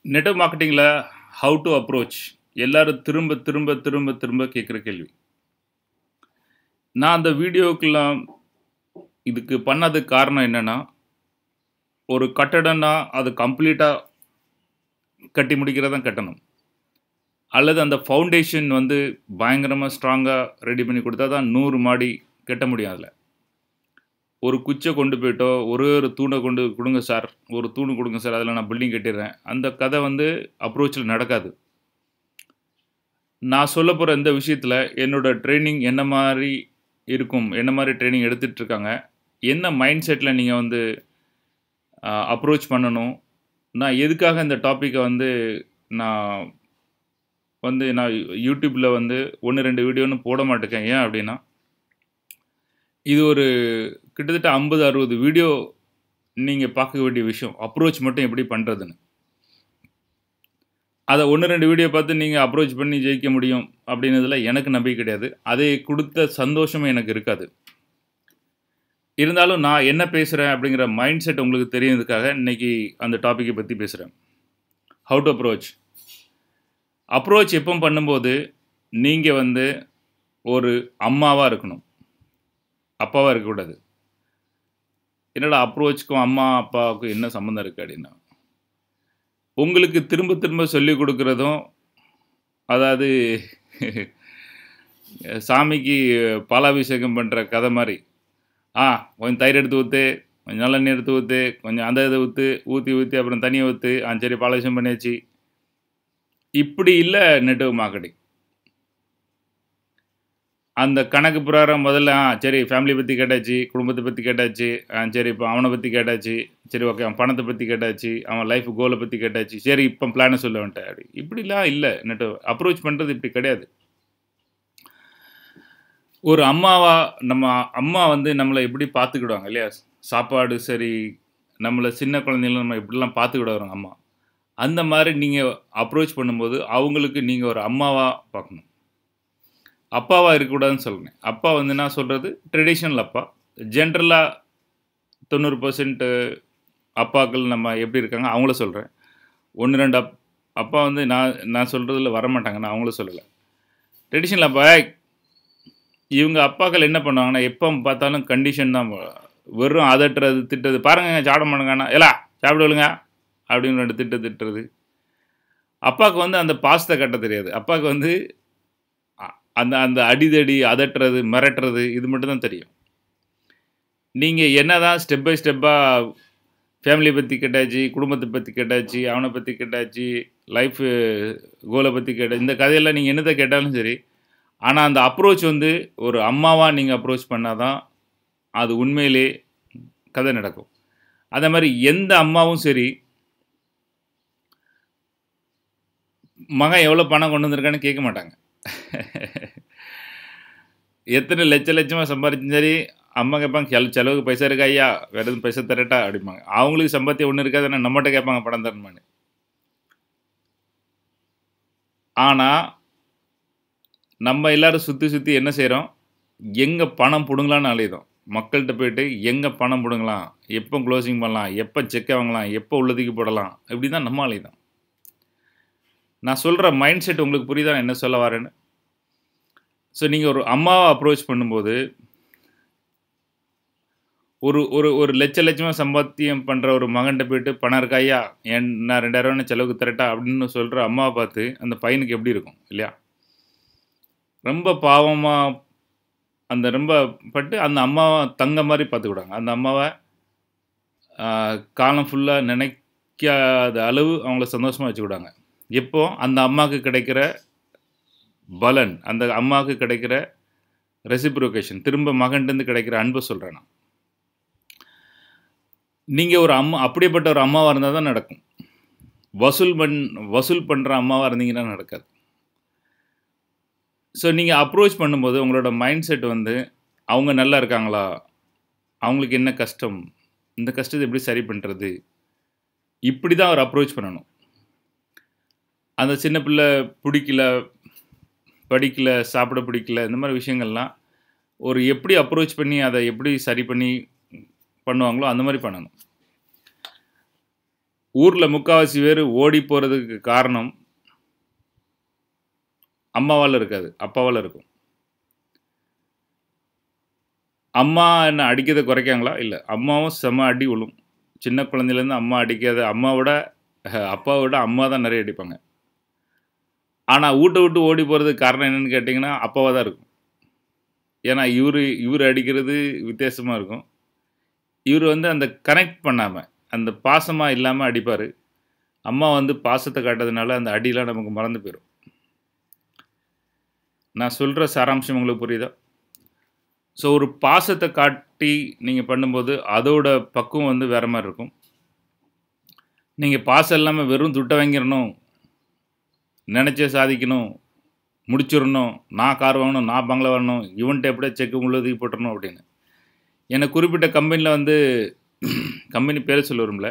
Network மார்க்கெட்டிங்கில் how to approach எல்லாரும் திரும்ப திரும்ப திரும்ப திரும்ப கேட்குற கேள்வி நான் அந்த வீடியோக்கெல்லாம் இதுக்கு பண்ணதுக்கு காரணம் என்னென்னா ஒரு கட்டடம்னா அது கம்ப்ளீட்டாக கட்டி முடிக்கிறதா கட்டணும் அல்லது அந்த ஃபவுண்டேஷன் வந்து பயங்கரமாக ஸ்ட்ராங்காக ரெடி பண்ணி கொடுத்தா தான் நூறு மாடி கட்ட முடியும் அதில் ஒரு குச்சை கொண்டு போயிட்டோ ஒரே ஒரு தூணை கொண்டு கொடுங்க சார் ஒரு தூண் கொடுங்க சார் அதில் நான் பில்டிங் கட்டிடுறேன் அந்த கதை வந்து அப்ரோச்சில் நடக்காது நான் சொல்ல போகிற இந்த விஷயத்தில் என்னோடய ட்ரைனிங் என்ன மாதிரி இருக்கும் என்ன மாதிரி ட்ரைனிங் எடுத்துகிட்டு இருக்காங்க என்ன மைண்ட் செட்டில் நீங்கள் வந்து அப்ரோச் பண்ணணும் நான் எதுக்காக இந்த டாப்பிக்கை வந்து நான் வந்து நான் யூடியூப்பில் வந்து ஒன்று ரெண்டு வீடியோன்னு போட மாட்டேக்கேன் ஏன் அப்படின்னா இது ஒரு கிட்டத்தட்ட ஐம்பது அறுபது வீடியோ நீங்கள் பார்க்க வேண்டிய விஷயம் அப்ரோச் மட்டும் எப்படி பண்ணுறதுன்னு அதை ஒன்று ரெண்டு வீடியோ பார்த்து நீங்கள் அப்ரோச் பண்ணி ஜெயிக்க முடியும் அப்படின்றதுல எனக்கு நம்பிக்கை கிடையாது அதை கொடுத்த சந்தோஷமும் எனக்கு இருக்காது இருந்தாலும் நான் என்ன பேசுகிறேன் அப்படிங்கிற மைண்ட் செட் உங்களுக்கு தெரியறதுக்காக இன்றைக்கி அந்த டாப்பிக்கை பற்றி பேசுகிறேன் ஹவு டு அப்ரோச் அப்ரோச் எப்போ பண்ணும்போது நீங்கள் வந்து ஒரு அம்மாவாக இருக்கணும் அப்பாவாக இருக்கக்கூடாது என்னடா அப்ரோச்சுக்கும் அம்மா அப்பாவுக்கும் என்ன சம்மந்தம் இருக்குது அப்படின்னா உங்களுக்கு திரும்ப திரும்ப சொல்லிக் கொடுக்குறதும் அதாவது சாமிக்கு பாலாபிஷேகம் பண்ணுற கதை மாதிரி ஆ கொஞ்சம் தயிர் எடுத்து ஊற்று கொஞ்சம் நல்லெண்ணெய் எடுத்து ஊற்று கொஞ்சம் அந்த இதை ஊற்று ஊற்றி ஊற்றி அப்புறம் தண்ணியை ஊற்று ஆ சரி பாலாபிஷேகம் பண்ணியாச்சு இப்படி இல்லை நெட்வொர்க் மார்க்கெட்டிங் அந்த கணக்கு பிரகாரம் முதல்ல ஆ சரி ஃபேமிலி பற்றி கேட்டாச்சு குடும்பத்தை பற்றி கேட்டாச்சு ஆ சரி இப்போ அவனை பற்றி கேட்டாச்சு சரி ஓகே அவன் பணத்தை பற்றி கேட்டாச்சு அவன் லைஃப் கோலை பற்றி கேட்டாச்சு சரி இப்போ பிளானை சொல்ல வந்துட்டேன் அப்படி இப்படிலாம் இல்லை நெட் அப்ரோச் பண்ணுறது இப்படி கிடையாது ஒரு அம்மாவா நம்ம அம்மா வந்து நம்மளை எப்படி பார்த்துக்கிடுவாங்க இல்லையா சாப்பாடு சரி நம்மளை சின்ன குழந்தைங்கள நம்ம எப்படிலாம் பார்த்துக்கிடுவாங்க அம்மா அந்த மாதிரி நீங்கள் அப்ரோச் பண்ணும்போது அவங்களுக்கு நீங்கள் ஒரு அம்மாவாக பார்க்கணும் அப்பாவாக இருக்கக்கூடாதுன்னு சொல்கிறேன் அப்பா வந்து நான் சொல்கிறது ட்ரெடிஷ்னல் அப்பா ஜென்ரலாக தொண்ணூறு பர்சன்ட் அப்பாக்கள் நம்ம எப்படி இருக்காங்க அவங்கள சொல்கிறேன் ஒன்று ரெண்டு அப் அப்பா வந்து நான் நான் சொல்கிறதுல வரமாட்டாங்க நான் அவங்கள சொல்லலை ட்ரெடிஷ்னல் அப்பா இவங்க அப்பாக்கள் என்ன பண்ணுவாங்கன்னா எப்போ பார்த்தாலும் கண்டிஷன் தான் வெறும் அதட்டுறது திட்டுறது பாருங்க சாப்பிட மாட்டேங்கண்ணா எலா சாப்பிடுவலுங்க அப்படின்னு ரெண்டு திட்டு திட்டுறது அப்பாவுக்கு வந்து அந்த பாசத்தை கட்ட தெரியாது அப்பாவுக்கு வந்து அந்த அந்த அடிதடி அதட்டுறது மிரட்டுறது இது மட்டும் தான் தெரியும் நீங்கள் என்ன தான் ஸ்டெப் பை ஸ்டெப்பாக ஃபேமிலியை பற்றி கேட்டாச்சு குடும்பத்தை பற்றி கேட்டாச்சு அவனை பற்றி கேட்டாச்சு லைஃபு கோலை பற்றி கேட்ட இந்த கதையெல்லாம் நீங்கள் என்னத்தை கேட்டாலும் சரி ஆனால் அந்த அப்ரோச் வந்து ஒரு அம்மாவாக நீங்கள் அப்ரோச் பண்ணால் தான் அது உண்மையிலே கதை நடக்கும் அதே மாதிரி எந்த அம்மாவும் சரி மகன் எவ்வளோ பணம் கொண்டு வந்திருக்கான்னு கேட்க மாட்டாங்க எத்தனை லட்ச லட்சமாக சம்பாதிச்சும் சரி அம்மா கேட்பாங்க செல செலவுக்கு பைசா இருக்கா ஐயா வேறு எதுவும் பைசா தரட்டா அப்படிம்பாங்க அவங்களுக்கு சம்பாத்தியம் ஒன்று இருக்காது நம்மகிட்ட கேட்பாங்க பணம் தரணுமான்னு ஆனால் நம்ம எல்லோரும் சுற்றி சுற்றி என்ன செய்கிறோம் எங்கே பணம் பிடுங்கலான்னு அலையுதோம் மக்கள்கிட்ட போயிட்டு எங்கே பணம் பிடுங்கலாம் எப்போ க்ளோசிங் பண்ணலாம் எப்போ செக் வாங்கலாம் எப்போ உள்ளதுக்கு போடலாம் இப்படி தான் நம்ம அலையுதோம் நான் சொல்கிற மைண்ட் செட் உங்களுக்கு புரியுதா என்ன சொல்ல வரேன்னு ஸோ நீங்கள் ஒரு அம்மாவை அப்ரோச் பண்ணும்போது ஒரு ஒரு ஒரு லட்ச லட்சமாக சம்பாத்தியம் பண்ணுற ஒரு மகன்கிட்ட போயிட்டு பணம் இருக்காயா என் நான் ரெண்டாயிரரூவா செலவுக்கு தரட்டா அப்படின்னு சொல்கிற அம்மாவை பார்த்து அந்த பையனுக்கு எப்படி இருக்கும் இல்லையா ரொம்ப பாவமாக அந்த ரொம்ப பட்டு அந்த அம்மாவை தங்க மாதிரி பார்த்துக்கிடுவாங்க அந்த அம்மாவை காலம் ஃபுல்லாக நினைக்காத அளவு அவங்கள சந்தோஷமாக வச்சுக்கிடுவாங்க எப்போ அந்த அம்மாவுக்கு கிடைக்கிற பலன் அந்த அம்மாவுக்கு கிடைக்கிற ரெசிப்ரோகேஷன் திரும்ப மகன்லேருந்து கிடைக்கிற அன்பை சொல்கிறேன் நான் நீங்கள் ஒரு அம்மா அப்படிப்பட்ட ஒரு அம்மாவாக இருந்தால் தான் நடக்கும் வசூல் பண் வசூல் பண்ணுற அம்மாவாக இருந்தீங்கன்னா நடக்காது ஸோ நீங்கள் அப்ரோச் பண்ணும்போது உங்களோட மைண்ட் செட் வந்து அவங்க நல்லா இருக்காங்களா அவங்களுக்கு என்ன கஷ்டம் இந்த கஷ்டத்தை எப்படி சரி பண்ணுறது இப்படி தான் அவர் அப்ரோச் பண்ணணும் அந்த சின்ன பிள்ளை பிடிக்கல படிக்கல சாப்பிட பிடிக்கல இந்த மாதிரி விஷயங்கள்லாம் ஒரு எப்படி அப்ரோச் பண்ணி அதை எப்படி சரி பண்ணி பண்ணுவாங்களோ அந்த மாதிரி பண்ணணும் ஊரில் முக்கால்வாசி பேர் ஓடி போகிறதுக்கு காரணம் அம்மாவால் இருக்காது அப்பாவால் இருக்கும் அம்மா என்ன அடிக்கிறத குறைக்காங்களா இல்லை அம்மாவும் செம அடி விழும் சின்ன குழந்தையிலேருந்து அம்மா அடிக்காத அம்மாவோட அப்பாவை விட அம்மா தான் நிறைய அடிப்பாங்க ஆனால் வீட்டை விட்டு ஓடி போகிறதுக்கு காரணம் என்னன்னு கேட்டிங்கன்னா அப்பாவாக தான் இருக்கும் ஏன்னா இவர் இவர் அடிக்கிறது வித்தியாசமாக இருக்கும் இவர் வந்து அந்த கனெக்ட் பண்ணாமல் அந்த பாசமாக இல்லாமல் அடிப்பார் அம்மா வந்து பாசத்தை காட்டுறதுனால அந்த அடியெலாம் நமக்கு மறந்து போயிடும் நான் சொல்கிற சாராம்சம் உங்களுக்கு புரியுதா ஸோ ஒரு பாசத்தை காட்டி நீங்கள் பண்ணும்போது அதோட பக்குவம் வந்து வேறு மாதிரி இருக்கும் நீங்கள் பாசம் இல்லாமல் வெறும் துட்டை வாங்கிடணும் நினச்சே சாதிக்கணும் முடிச்சிடணும் நான் கார் வாங்கணும் நான் பங்களா வரணும் இவன்ட்ட எப்படியே செக்கு உள்ளதுக்கு போட்டுறணும் அப்படின்னு எனக்கு குறிப்பிட்ட கம்பெனியில் வந்து கம்பெனி பேரை சொல்ல வரும்ல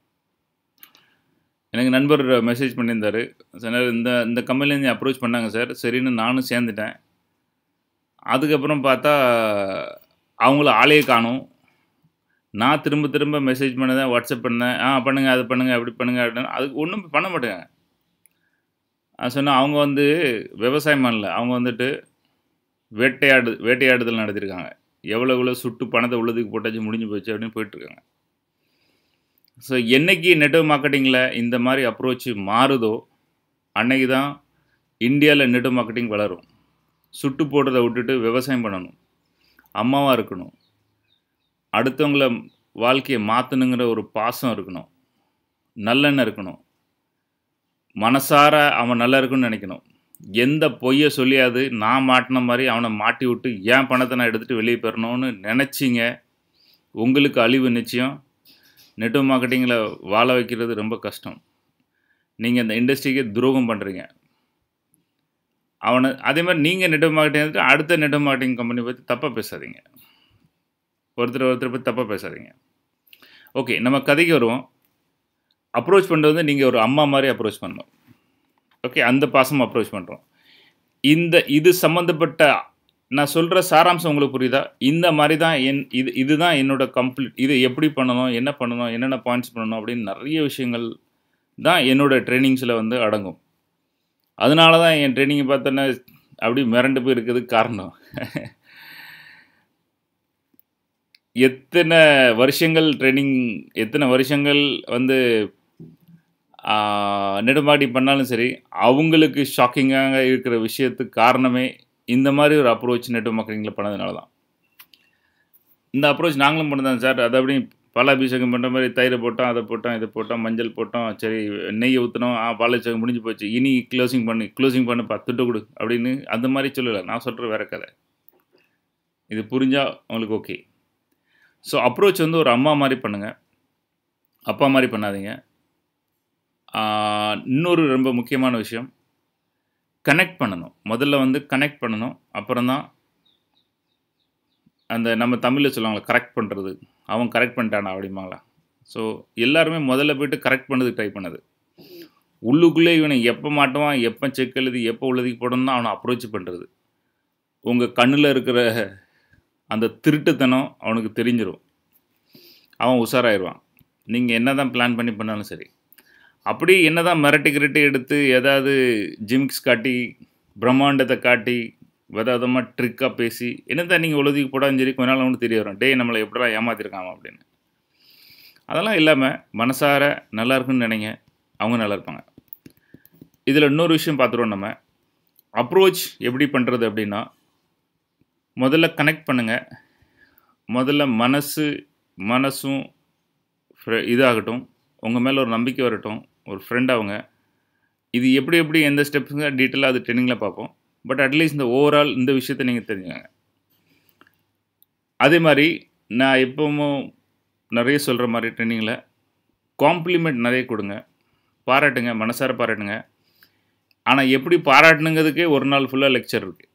எனக்கு நண்பர் மெசேஜ் பண்ணியிருந்தார் சார் இந்த இந்த கம்பெனிலேருந்து அப்ரோச் பண்ணாங்க சார் சரின்னு நானும் சேர்ந்துட்டேன் அதுக்கப்புறம் பார்த்தா அவங்கள ஆளையே காணும் நான் திரும்ப திரும்ப மெசேஜ் பண்ணதேன் வாட்ஸ்அப் பண்ணேன் ஆ பண்ணுங்கள் அது பண்ணுங்கள் அப்படி பண்ணுங்கள் அப்படின்னு அதுக்கு ஒன்றும் பண்ண மாட்டேங்க நான் சொன்னேன் அவங்க வந்து விவசாயம் பண்ணல அவங்க வந்துட்டு வேட்டையாடு வேட்டையாடுதல் நடத்திருக்காங்க எவ்வளோ எவ்வளோ சுட்டு பணத்தை உள்ளதுக்கு போட்டாச்சு முடிஞ்சு போச்சு அப்படின்னு போயிட்டுருக்காங்க ஸோ என்னைக்கு நெட்வொர்க் மார்க்கெட்டிங்கில் இந்த மாதிரி அப்ரோச் மாறுதோ அன்னைக்கு தான் இந்தியாவில் நெட்வொர்க் மார்க்கெட்டிங் வளரும் சுட்டு போடுறதை விட்டுட்டு விவசாயம் பண்ணணும் அம்மாவாக இருக்கணும் அடுத்தவங்கள வாழ்க்கையை மாற்றணுங்கிற ஒரு பாசம் இருக்கணும் நல்லெண்ணம் இருக்கணும் மனசார அவன் நல்லா இருக்குன்னு நினைக்கணும் எந்த பொய்யை சொல்லியாது நான் மாட்டின மாதிரி அவனை மாட்டி விட்டு ஏன் பணத்தை நான் எடுத்துகிட்டு வெளியே பெறணும்னு நினச்சிங்க உங்களுக்கு அழிவு நிச்சயம் நெட்வொர்க் மார்க்கெட்டிங்கில் வாழ வைக்கிறது ரொம்ப கஷ்டம் நீங்கள் இந்த இண்டஸ்ட்ரிக்கே துரோகம் பண்ணுறீங்க அவனை அதே மாதிரி நீங்கள் நெட்வொர்க் மார்க்கெட்டிங் எடுத்துட்டு அடுத்த நெட்வொர்க் மார்க்கெட்டிங் கம்பெனி பற்றி தப்பாக பேசாதீங்க ஒருத்தர் ஒருத்தர் பற்றி தப்பாக பேசாதீங்க ஓகே நம்ம கதைக்கு வருவோம் அப்ரோச் பண்ணுறது வந்து நீங்கள் ஒரு அம்மா மாதிரி அப்ரோச் பண்ணணும் ஓகே அந்த பாசம் அப்ரோச் பண்ணுறோம் இந்த இது சம்மந்தப்பட்ட நான் சொல்கிற சாராம்சம் உங்களுக்கு புரியுதா இந்த மாதிரி தான் என் இது இதுதான் என்னோட கம்ப்ளீட் இது எப்படி பண்ணணும் என்ன பண்ணணும் என்னென்ன பாயிண்ட்ஸ் பண்ணணும் அப்படின்னு நிறைய விஷயங்கள் தான் என்னோட ட்ரைனிங்ஸில் வந்து அடங்கும் அதனால தான் என் ட்ரைனிங்கை பார்த்தோன்னா அப்படி மிரண்டு போய் இருக்கிறதுக்கு காரணம் எத்தனை வருஷங்கள் ட்ரைனிங் எத்தனை வருஷங்கள் வந்து நெடுமாடி பண்ணாலும் சரி அவங்களுக்கு ஷாக்கிங்காக இருக்கிற விஷயத்துக்கு காரணமே இந்த மாதிரி ஒரு அப்ரோச் நெட்வொர்க் மார்க்கெட்டிங்கில் பண்ணதுனால தான் இந்த அப்ரோச் நாங்களும் பண்ணதான் சார் அது அப்படி பல அபிஷேகம் பண்ணுற மாதிரி தயிரை போட்டோம் அதை போட்டோம் இதை போட்டோம் மஞ்சள் போட்டோம் சரி நெய் ஊற்றினோம் ஆ பாலாபிஷேகம் முடிஞ்சு போச்சு இனி க்ளோசிங் பண்ணி க்ளோசிங் பண்ணுப்பா துட்டு கொடு அப்படின்னு அந்த மாதிரி சொல்லலை நான் சொல்கிற வேற கதை இது புரிஞ்சால் உங்களுக்கு ஓகே ஸோ அப்ரோச் வந்து ஒரு அம்மா மாதிரி பண்ணுங்கள் அப்பா மாதிரி பண்ணாதீங்க இன்னொரு ரொம்ப முக்கியமான விஷயம் கனெக்ட் பண்ணணும் முதல்ல வந்து கனெக்ட் பண்ணணும் அப்புறம் தான் அந்த நம்ம தமிழில் சொல்லுவாங்களா கரெக்ட் பண்ணுறது அவன் கரெக்ட் பண்ணிட்டானா அப்படிம்பாங்களா ஸோ எல்லாருமே முதல்ல போய்ட்டு கரெக்ட் பண்ணதுக்கு ட்ரை பண்ணது உள்ளுக்குள்ளே இவனை எப்போ மாட்டுவான் எப்போ செக் எழுதி எப்போ உள்ளதுக்கு போடணும்னு அவனை அப்ரோச் பண்ணுறது உங்கள் கண்ணில் இருக்கிற அந்த திருட்டுத்தனம் அவனுக்கு தெரிஞ்சிடும் அவன் உஷாராயிடுவான் நீங்கள் என்ன தான் பிளான் பண்ணி பண்ணாலும் சரி அப்படி என்ன தான் மிரட்டி கிரட்டி எடுத்து ஏதாவது ஜிம்க்ஸ் காட்டி பிரம்மாண்டத்தை காட்டி விதவிதமாக ட்ரிக்காக பேசி என்னதான் நீங்கள் உலகத்துக்கு போடாலும் சரி கொஞ்ச நாள் ஒன்று தெரிய வரும் டே நம்மளை எப்படிலாம் ஏமாத்திருக்காங்க அப்படின்னு அதெல்லாம் இல்லாமல் மனசார நல்லா இருக்குன்னு நினைங்க அவங்க நல்லா இருப்பாங்க இதில் இன்னொரு விஷயம் பார்த்துருவோம் நம்ம அப்ரோச் எப்படி பண்ணுறது அப்படின்னா முதல்ல கனெக்ட் பண்ணுங்கள் முதல்ல மனசு மனசும் இதாகட்டும் உங்கள் மேலே ஒரு நம்பிக்கை வரட்டும் ஒரு ஃப்ரெண்ட் அவங்க இது எப்படி எப்படி எந்த ஸ்டெப்ஸுங்க டீட்டெயிலாக அது ட்ரெயினிங்கில் பார்ப்போம் பட் அட்லீஸ்ட் இந்த ஓவரால் இந்த விஷயத்தை நீங்கள் தெரிஞ்சுக்கங்க அதே மாதிரி நான் எப்பவும் நிறைய சொல்கிற மாதிரி ட்ரெயினிங்கில் காம்ப்ளிமெண்ட் நிறைய கொடுங்க பாராட்டுங்க மனசார பாராட்டுங்க ஆனால் எப்படி பாராட்டணுங்கிறதுக்கே ஒரு நாள் ஃபுல்லாக லெக்சர் இருக்குது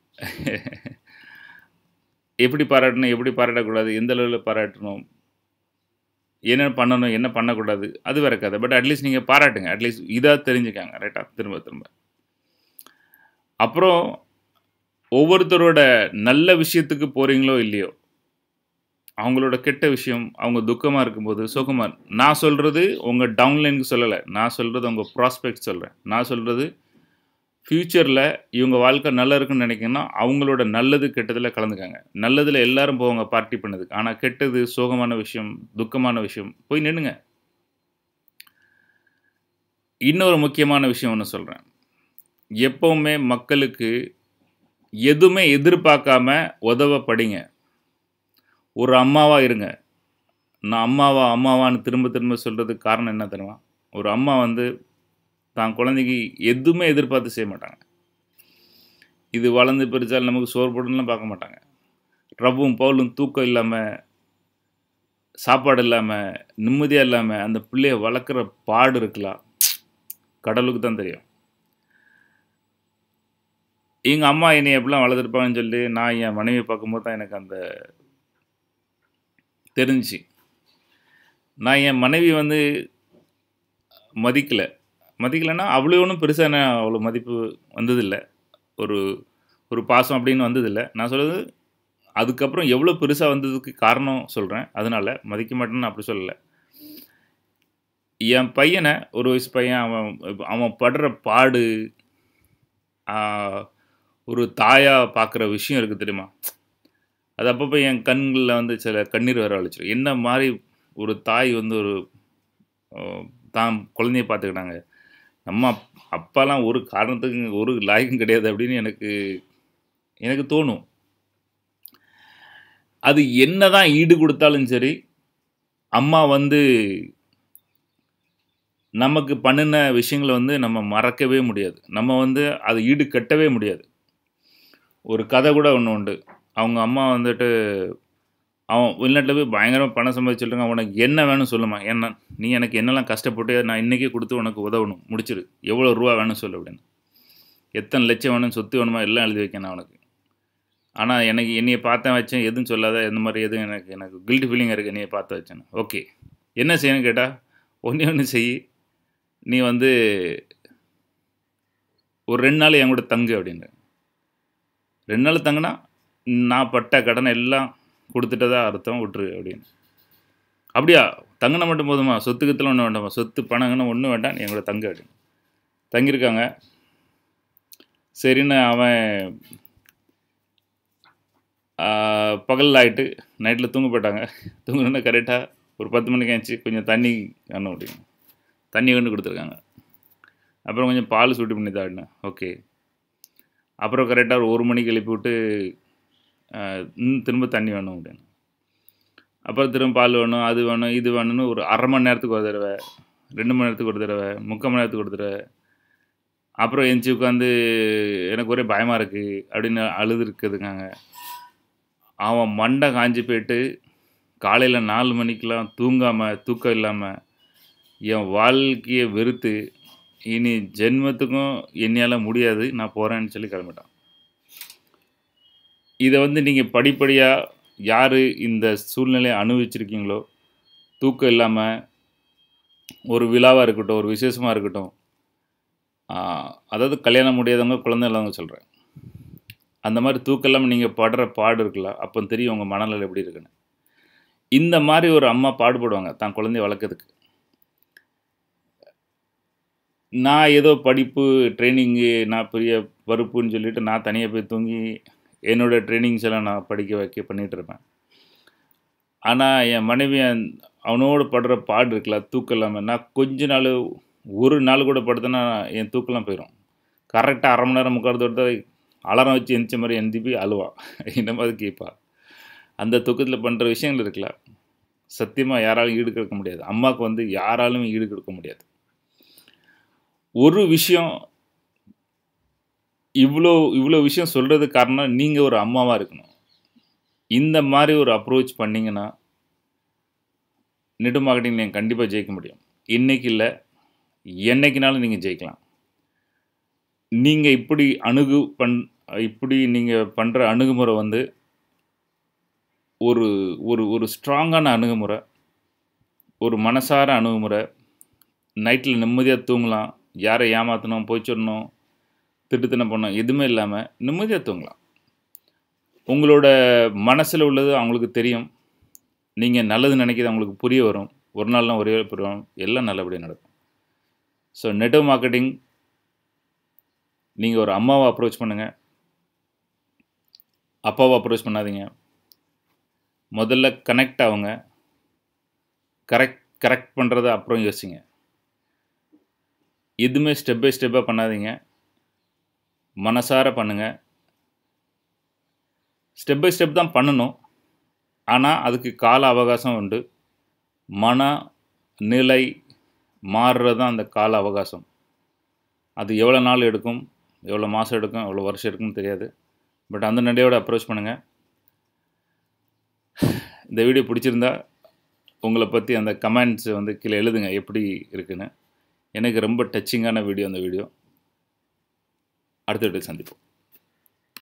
எப்படி பாராட்டணும் எப்படி பாராட்டக்கூடாது எந்த அளவில் பாராட்டணும் என்ன பண்ணணும் என்ன பண்ணக்கூடாது அது வேற கதை பட் அட்லீஸ்ட் நீங்கள் பாராட்டுங்க அட்லீஸ்ட் இதாக தெரிஞ்சுக்காங்க ரைட்டா திரும்ப திரும்ப அப்புறம் ஒவ்வொருத்தரோட நல்ல விஷயத்துக்கு போகிறீங்களோ இல்லையோ அவங்களோட கெட்ட விஷயம், அவங்க துக்கமா இருக்கும்போது, சோகமா நான் சொல்றது உங்க டவுன்லைனுக்கு சொல்லல. நான் சொல்றது உங்க ப்ராஸ்பெக்ட் சொல்றேன். நான் சொல்றது ஃபியூச்சர்ல இவங்க வாழ்க்கை நல்லா இருக்குன்னு நினைக்கணும்னா, அவங்களோட நல்லது, கெட்டதுல கலந்துக்கங்க. நல்லதுல எல்லாரும் போவாங்க பார்ட்டி பண்ணதுக்கு. ஆனா கெட்டது, சோகமான விஷயம், துக்கமான விஷயம் போய் நின்னுங்க. இன்னொரு முக்கியமான விஷயம் ஒண்ணு சொல்றேன். எப்பவுமே மக்களுக்கு எதுவுமே எதிர்பார்க்காம உதவ படிங்க. ஒரு அம்மாவா இருங்க. நான் அம்மாவா, அம்மாவான்னு திரும்ப திரும்ப சொல்றதுக்கு காரணம் என்ன தெரியுமா? ஒரு அம்மா வந்து தான் குழந்தைக்கு எதுவுமே எதிர்பார்த்து செய்ய மாட்டாங்க. இது வளர்ந்து பெருசால் நமக்கு சோறு போடுன்னுலாம் பார்க்க மாட்டாங்க. ரவ்வும், பவுலும் தூக்கம் இல்லாம, சாப்பாடு இல்லாம, நிம்மதியா இல்லாம, அந்த பிள்ளைய வளர்க்குற பாடு இருக்குல்ல, கடவுளுக்கு தான் தெரியும். எங்க அம்மா என்னைய எப்படிலாம் வளர்த்துருப்பாங்கன்னு சொல்லி, நான் என் மனைவிய பார்க்கும்போது தான் எனக்கு அந்த தெரிஞ்சுச்சு. நான் என் மனைவிய வந்து மதிக்கல. மதிக்கலன்னா, அவ்வளோ ஒண்ணும் பெருசா என்ன அவ்வளோ மதிப்பு வந்ததில்ல. ஒரு ஒரு பாசம் அப்படின்னு வந்ததில்ல. நான் சொல்றது, அதுக்கப்புறம் எவ்வளோ பெருசா வந்ததுக்கு காரணம் சொல்றேன். அதனால மதிக்க மாட்டேன்னு நான் அப்படி சொல்லல. என் பையன ஒரு வயசு பையன் அவன் அவன் படுற பாடு, ஆ ஒரு தாயா பார்க்குற விஷயம் இருக்கு தெரியுமா? அது அப்பப்போ என் கண்கள்ல வந்து சில கண்ணீர் வரவழைச்சிரும். என்ன மாரி ஒரு தாய் வந்து ஒரு அ தான் குழந்தைய பார்த்துக்கிட்டாங்க. நம்ம அப் அப்பாலாம் ஒரு காரணத்துக்கும் ஒரு லாயக்கும் கிடையாது அப்படின்னு எனக்கு எனக்கு தோணும். அது என்னதான் ஈடு குடுத்தாலும் சரி, அம்மா வந்து நமக்கு பண்ணுன விஷயங்கள வந்து நம்ம மறக்கவே முடியாது. நம்ம வந்து அத ஈடு கட்டவே முடியாது. ஒரு கதை கூட ஒண்ணு உண்டு. அவங்க அம்மா வந்துட்டு அவன் வெளிநாட்ல போய் பயங்கரமா பணம் சம்பாதிச்சுட்டு இருக்கான். "உனக்கு என்ன வேணும் சொல்லும்மா. என்ன நீ எனக்கு என்னலாம் கஷ்டப்பட்டு நான் இன்னைக்கே குடுத்து உனக்கு உதவணும். முடிச்சிரு. எவ்வளோ ரூவா வேணும் சொல்லு" அப்படின்னு. எத்தன லட்சம் வேணும், சொத்து வேணுமா எல்லாம் எழுதி வைக்கேன் நான் உனக்கு. ஆனா எனக்கு என்னைய பார்த்தேன் வச்சேன் எதுவும் சொல்லாத. இந்த மாரி எதுவும் எனக்கு எனக்கு கில்ட்டி ஃபீலிங்கா இருக்கு என்னைய பார்த்து வச்சேன்னு. ஓகே. என்ன செய்யணும்னு கேட்டா, ஒண்ணே ஒண்ணு செய். நீ வந்து ஒரு 2 நாள் என் கூட தங்கு அப்படின்னாரு. 2 நாள் தங்குனா, நான் பட்ட கடன எல்லாம் குடுத்துட்டதா அர்த்தம் விட்டுரு அப்படின்னு. அப்படியா? தங்குனா மட்டும் போதுமா? சொத்து கித்துலாம் ஒண்ணும் வேண்டாமா? சொத்து, பணம் கிணம் ஒண்ணும் வேண்டாம். நீ என் கூட தங்கு அப்படின்னு. தங்கியிருக்காங்க. சரின்னு அவன் ஆ பகல்ல ஆயிட்டு நைட்ல தூங்க போயிட்டாங்க. தூங்குனோனே கரெக்ட்டா ஒரு 10 மணிக்கு எந்திச்சு கொஞ்சம் தண்ணி வேணும் அப்படின்னு. தண்ணி கொண்டு குடுத்துருக்காங்க. அப்புறம் கொஞ்சம் பால் சூடு பண்ணி தான்னு. ஓகே. அப்புறம் கரெக்ட்டா ஒரு 1 மணிக்கு எழுப்பி விட்டு, அ ம் திரும்ப தண்ணி வேணும் அப்படின்னு. அப்புறம் திரும்ப பால் வேணும், அது வேணும், இது வேணும்னு ஒரு 1/2 மணி நேரத்துக்கு ஒரு தடவ, 2 மணி நேரத்துக்கு ஒரு தடவ, 3/4 மணி நேரத்துக்கு ஒரு தடவ. அப்புறம் எந்திச்சு உட்காந்து, "எனக்கு ஒரே பயமா இருக்கு" அப்படின்னு அழுதுருக்குதுங்காங்க. அவன் மண்டை காஞ்சு போயிட்டு, காலையில 4 மணிக்கெல்லாம் தூங்காம, தூக்கம் இல்லாம, என் வாழ்க்கைய வெறுத்து, இனி ஜென்மத்துக்கும் என்னையால முடியாது. நான் போறேன்னு சொல்லி கிளம்பிட்டான். இத வந்து நீங்க படிப்படியா யாரு இந்த சூழ்நிலைய அனுபவிச்சிருக்கீங்களோ, தூக்கம் இல்லாம, ஒரு விழாவா இருக்கட்டும், ஒரு விசேஷமா இருக்கட்டும், ஆ அதாவது கல்யாணம் முடியாதவங்க, குழந்தை இல்லாதவங்க சொல்றேன். அந்த மாரி தூக்கம் இல்லாம நீங்க படுற பாடு இருக்குல்ல, அப்ப தெரியும் உங்க மனநிலை எப்படி இருக்குன்னு. இந்த மாரி ஒரு அம்மா பாடுபடுவாங்க, தான் குழந்தைய வளர்க்கறதுக்கு. நான் ஏதோ படிப்பு, ட்ரெய்னிங்கு, நான் பெரிய பொறுப்புன்னு சொல்லிட்டு நான் தனியா போய் தூங்கி, என்னோட ட்ரெய்னிங்ஸ் எல்லாம் நான் படிக்க வைக்க பண்ணிட்டு இருப்பேன். ஆனா என் மனைவி அந் அவனோடு படுற பாடு இருக்குல்ல, தூக்கம் இல்லாம, நான் கொஞ்ச நாளு, ஒரு நாள் கூட படுத்தேன்னா என் தூக்கம்லாம் போயிரும். கரெக்ட்டா 1/2 மணி நேரம், 3/4 தடவ அலாரம் வச்சு எந்திரிச்ச மாரி எந்திப்பி அழுவா. இந்த மாரி கேட்பா. அந்த தூக்கத்தில பண்ற விஷயங்கள் இருக்குல்ல, சத்தியமா யாராலும் ஈடு கொடுக்க முடியாது. அம்மாவுக்கு வந்து யாராலும் ஈடு கொடுக்க முடியாது. ஒரு விஷயம் இவ்ளோ இவ்ளோ விஷயம் சொல்றதுக்கு காரணம், நீங்க ஒரு அம்மாவா இருக்கணும். இந்த மாரி ஒரு அப்ரோச் பண்ணீங்கன்னா நெட் மார்க்கெட்டிங்ல நீங்க கண்டிப்பா ஜெயிக்க முடியும். இன்னைக்கு இல்ல, என்னைக்குனாலும் நீங்க ஜெயிக்கலாம். நீங்க இப்படி அணுகு பண் இப்படி நீங்க பண்ற அணுகுமுறை வந்து ஒரு ஒரு ஒரு ஸ்ட்ராங்கான அணுகுமுறை. ஒரு மனசார அணுகுமுறை. நைட்ல நிம்மதியா தூங்கலாம். யார ஏமாத்தணும், பொய் சொல்லணும், திருட்டுத்தனம் பண்ணணும், எதுவுமே இல்லாம நிம்மதியா தூங்கலாம். உங்களோட மனசுல உள்ளது அவங்களுக்கு தெரியும். நீங்கள் நல்லது நினைக்கிறது அவங்களுக்கு புரிய வரும் ஒரு நாள்லாம் ஒரே புரியும் எல்லாம் நல்லபடியாக நடக்கும் ஸோ நெட்வொர்க் மார்க்கெட்டிங் நீங்கள் ஒரு அம்மாவை அப்ரோச் பண்ணுங்கள் அப்பாவை அப்ரோச் பண்ணாதீங்க முதல்ல கனெக்ட் ஆகுங்க கரெக்ட் கரெக்ட் பண்ணுறத அப்புறம் யோசிங்க எதுவுமே ஸ்டெப் பை ஸ்டெப்பாக பண்ணாதீங்க மனசார பண்ணுங்கள் ஸ்டெப் பை ஸ்டெப் தான் பண்ணணும் ஆனால் அதுக்கு கால அவகாசம் உண்டு மன நிலை மாறுறது தான் அந்த கால அவகாசம் அது எவ்வளோ நாள் எடுக்கும் எவ்வளோ மாதம் எடுக்கும் எவ்வளோ வருஷம் எடுக்கும்னு தெரியாது பட் அந்த நடையோட அப்ரோச் பண்ணுங்கள் இந்த வீடியோ பிடிச்சிருந்தா உங்களை பற்றி அந்த கமெண்ட்ஸ் வந்து கீழே எழுதுங்க எப்படி இருக்குன்னு எனக்கு ரொம்ப டச்சிங்கான வீடியோ அந்த வீடியோ அடுத்த வீடியோ சந்திப்போம்